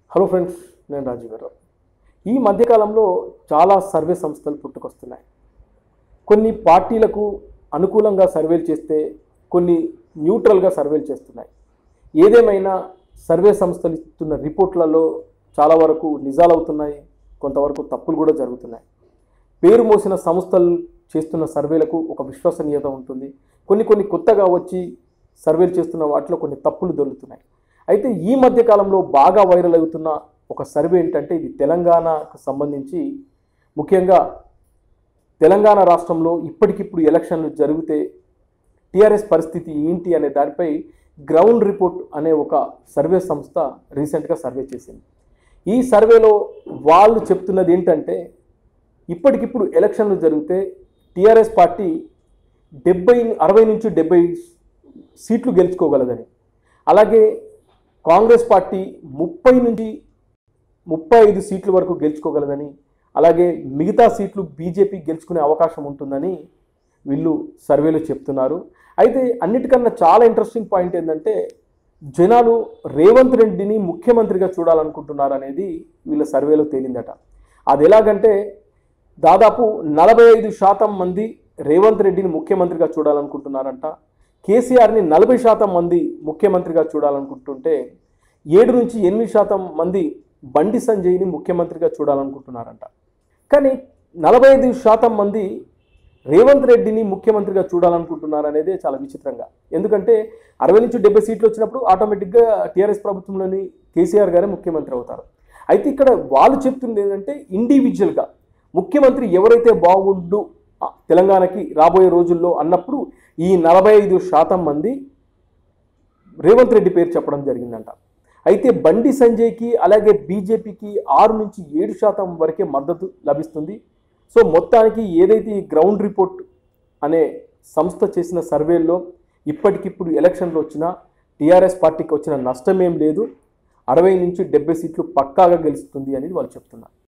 hello friends నేను రాజీవ్ గారు ఈ మధ్యకాలంలో చాలా సర్వే సంస్థలు పుట్టుకొస్తున్నాయి కొన్ని పార్టీలకు అనుకూలంగా సర్వేలు చేస్తే కొన్ని న్యూట్రల్గా సర్వేలు చేస్తున్నాయి ఏదేమైనా సర్వే సంస్థలు ఇస్తున్న రిపోర్ట్లలో చాలా వరకు నిజాలవుతున్నాయి కొంతవరకు తప్పులు కూడా జరుగుతున్నాయి పేరు మోసిన సంస్థలు చేస్తున్న సర్వేలకు ఒక విశ్వసనీయత ఉంటుంది కొన్ని కొన్ని కొత్తగా వచ్చి సర్వేలు చేస్తున్న వాటిలో కొన్ని తప్పులు దొరుకుతున్నాయి అయితే ఈ మధ్య కాలంలో బాగా వైరల్ అవుతున్న ఒక సర్వే ఏంటంటే ఇది తెలంగాణకు సంబంధించి ముఖ్యంగా తెలంగాణ రాష్ట్రంలో ఇప్పటికిప్పుడు ఎలక్షన్లు జరిగితే టీఆర్ఎస్ పరిస్థితి ఏంటి అనే దానిపై గ్రౌండ్ రిపోర్ట్ అనే ఒక సర్వే సంస్థ రీసెంట్గా సర్వే చేసింది ఈ సర్వేలో వాళ్ళు చెప్తున్నది ఏంటంటే ఇప్పటికిప్పుడు ఎలక్షన్లు జరిగితే టీఆర్ఎస్ పార్టీ డెబ్బై అరవై నుంచి డెబ్బై సీట్లు గెలుచుకోగలదని అలాగే కాంగ్రెస్ పార్టీ ముప్పై నుంచి ముప్పై ఐదు సీట్ల వరకు గెలుచుకోగలదని అలాగే మిగతా సీట్లు బీజేపీ గెలుచుకునే అవకాశం ఉంటుందని వీళ్ళు సర్వేలో చెప్తున్నారు అయితే అన్నిటికన్నా చాలా ఇంట్రెస్టింగ్ పాయింట్ ఏంటంటే జనాలు రేవంత్ రెడ్డిని ముఖ్యమంత్రిగా చూడాలనుకుంటున్నారు అనేది వీళ్ళ సర్వేలో తేలిందట అది ఎలాగంటే దాదాపు నలభై ఐదు శాతం మంది రేవంత్ రెడ్డిని ముఖ్యమంత్రిగా చూడాలనుకుంటున్నారంట కేసీఆర్ని నలభై శాతం మంది ముఖ్యమంత్రిగా చూడాలనుకుంటుంటే ఏడు నుంచి ఎనిమిది శాతం మంది బండి సంజయ్ని ముఖ్యమంత్రిగా చూడాలనుకుంటున్నారంట కానీ నలభై ఐదు శాతం మంది రేవంత్ రెడ్డిని ముఖ్యమంత్రిగా చూడాలనుకుంటున్నారు అనేది చాలా విచిత్రంగా ఎందుకంటే అరవై నుంచి డెబ్బై సీట్లు వచ్చినప్పుడు ఆటోమేటిక్గా టీఆర్ఎస్ ప్రభుత్వంలోని కేసీఆర్ గారే ముఖ్యమంత్రి అవుతారు అయితే ఇక్కడ వాళ్ళు చెప్తుంది ఏంటంటే ఇండివిజువల్గా ముఖ్యమంత్రి ఎవరైతే బాగుండు ఆ, తెలంగాణకి రాబోయే రోజుల్లో అన్నప్పుడు ఈ నలభై ఐదు శాతం మంది రేవంత్ రెడ్డి పేరు చెప్పడం జరిగిందంట అయితే బండి సంజయ్కి అలాగే బీజేపీకి ఆరు నుంచి ఏడు శాతం వరకే మద్దతు లభిస్తుంది సో మొత్తానికి ఏదైతే ఈ గ్రౌండ్ రిపోర్ట్ అనే సంస్థ చేసిన సర్వేల్లో ఇప్పటికిప్పుడు ఎలక్షన్లు వచ్చినా టీఆర్ఎస్ పార్టీకి వచ్చిన నష్టమేం లేదు అరవై నుంచి డెబ్బై సీట్లు పక్కాగా గెలుస్తుంది అనేది వాళ్ళు చెప్తున్నారు